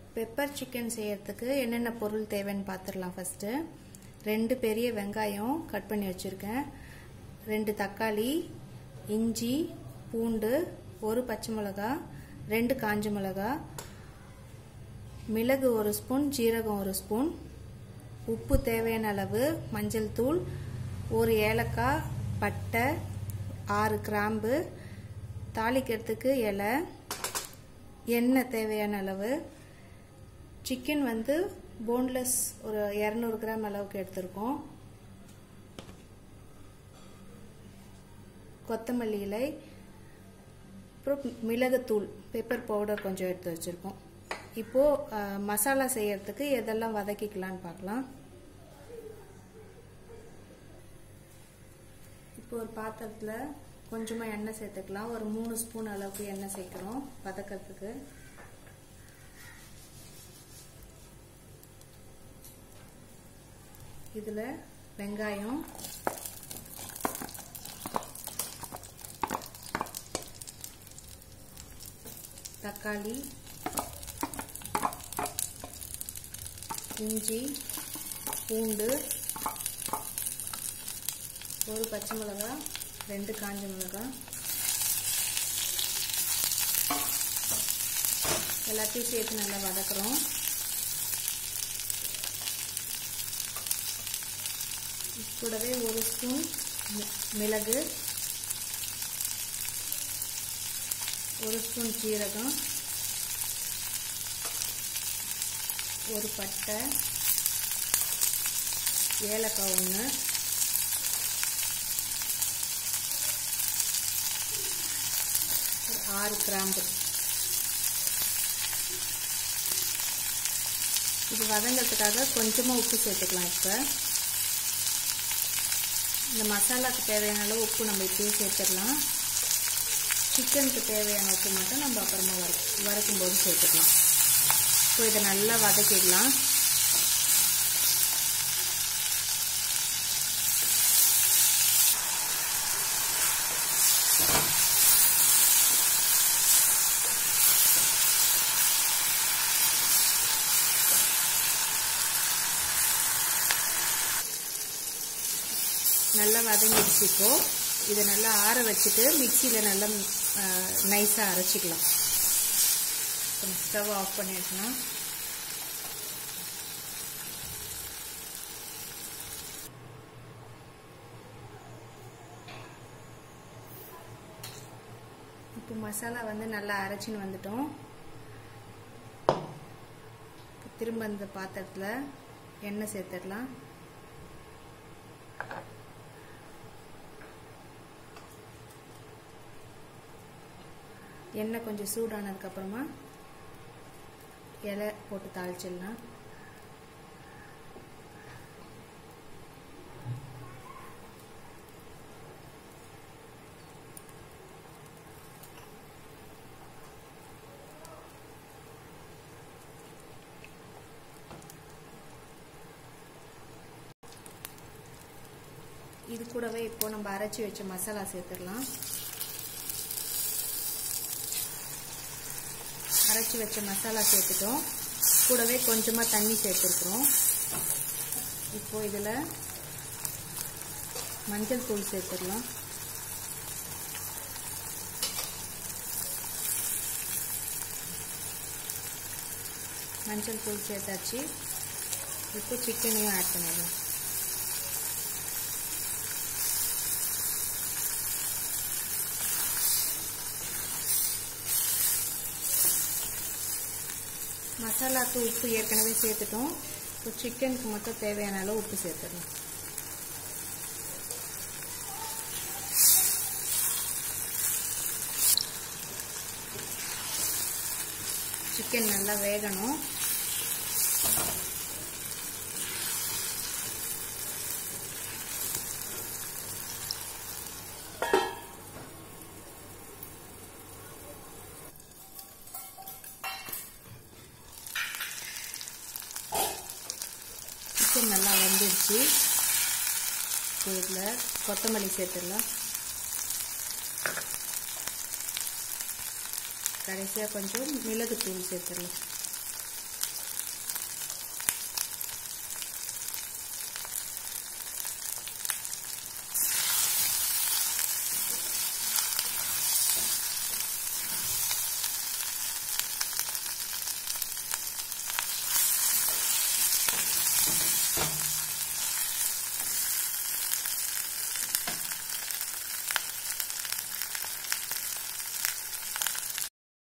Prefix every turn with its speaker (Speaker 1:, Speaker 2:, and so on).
Speaker 1: pepper chicken செய்யறதுக்கு என்னென்ன பொருள் தேவைன்னு பார்த்துடலாம் ஃபஸ்ட்டு ரெண்டு பெரிய வெங்காயம் கட் பண்ணி வச்சுருக்கேன் ரெண்டு தக்காளி இஞ்சி பூண்டு ஒரு பச்சை மிளகா ரெண்டு காஞ்ச மிளகா மிளகு ஒரு ஸ்பூன் ஜீரகம் ஒரு ஸ்பூன் உப்பு தேவையான அளவு மஞ்சள் தூள் ஒரு ஏலக்காய் பட்டை ஆறு கிராம்பு தாளிக்கிறதுக்கு இலை எண்ணெய் தேவையான அளவு சிக்கன் வந்து போன்லெஸ் ஒரு இரநூறு கிராம் அளவுக்கு எடுத்திருக்கோம் கொத்தமல்லி இலை அப்புறம் மிளகுத்தூள் பெப்பர் பவுடர் கொஞ்சம் எடுத்து வச்சுருக்கோம் இப்போது மசாலா செய்யறதுக்கு எதெல்லாம் வதக்கிக்கலான்னு பார்க்கலாம் இப்போ ஒரு பாத்திரத்தில் கொஞ்சமாக எண்ணெய் சேர்த்துக்கலாம் ஒரு மூணு ஸ்பூன் அளவுக்கு எண்ணெய் சேர்க்குறோம் வதக்கிறதுக்கு இதில் வெங்காயம் தக்காளி இஞ்சி பூண்டு ஒரு பச்சை மிளகா ரெண்டு காஞ்ச மிளகா எல்லாத்தையும் சேர்த்து நல்லா வதக்குறோம் கூடவே ஒரு ஸ்பூன் மிளகு ஒரு ஸ்பூன் சீரகம் ஒரு பட்டை ஏலக்காய் ஒன்று ஒரு ஆறு கிராம்பு இது வதங்கிறதுக்காக கொஞ்சமாக உப்பு சேர்த்துக்கலாம் இப்போ இந்த மசாலாவுக்கு தேவையான அளவு உப்பு நம்ம இப்பயே சேர்த்துடலாம் சிக்கனுக்கு தேவையான உப்பு மட்டும் நம்ம அப்புறமா வறு வறுக்கும்போது சேர்த்துக்கலாம் ஸோ இதை நல்லா வதக்கிடலாம் நல்லா வதங்கிடுச்சு இப்போ இதை நல்லா ஆற வச்சுட்டு மிக்சியில் நல்லா நைஸாக அரைச்சிக்கலாம் ஸ்டவ் ஆஃப் பண்ணிடலாம் இப்போ மசாலா வந்து நல்லா அரைச்சின்னு வந்துட்டோம் திரும்ப இந்த பாத்திரத்தில் எண்ணெய் சேர்த்துடலாம் எண்ணெய் கொஞ்சம் சூடானதுக்கப்புறமா இலை போட்டு தாளிச்சிடலாம் இது கூடவே இப்போ நம்ம அரைச்சி வச்ச மசாலா சேர்த்துடலாம் அரைச்சி வச்ச மசாலா சேர்த்துட்டோம் கூடவே கொஞ்சமாக தண்ணி சேர்த்துருக்குறோம் இப்போ இதில் மஞ்சள் தூள் சேர்த்துடலாம் மஞ்சள் தூள் சேர்த்தாச்சு இப்போ சிக்கனையும் ஆட் பண்ணிடலாம் மசாலாக்கு உப்பு ஏற்கனவே சேர்த்துட்டோம் இப்போ சிக்கனுக்கு மட்டும் தேவையான அளவு உப்பு சேர்த்துடலாம் சிக்கன் நல்லா வேகணும் சிக்கன் நல்லா வெந்துடுச்சு இதில் கொத்தமல்லி சேர்த்துடலாம் கடைசியாக கொஞ்சம் மிளகுத்தூள் சேர்த்துடலாம்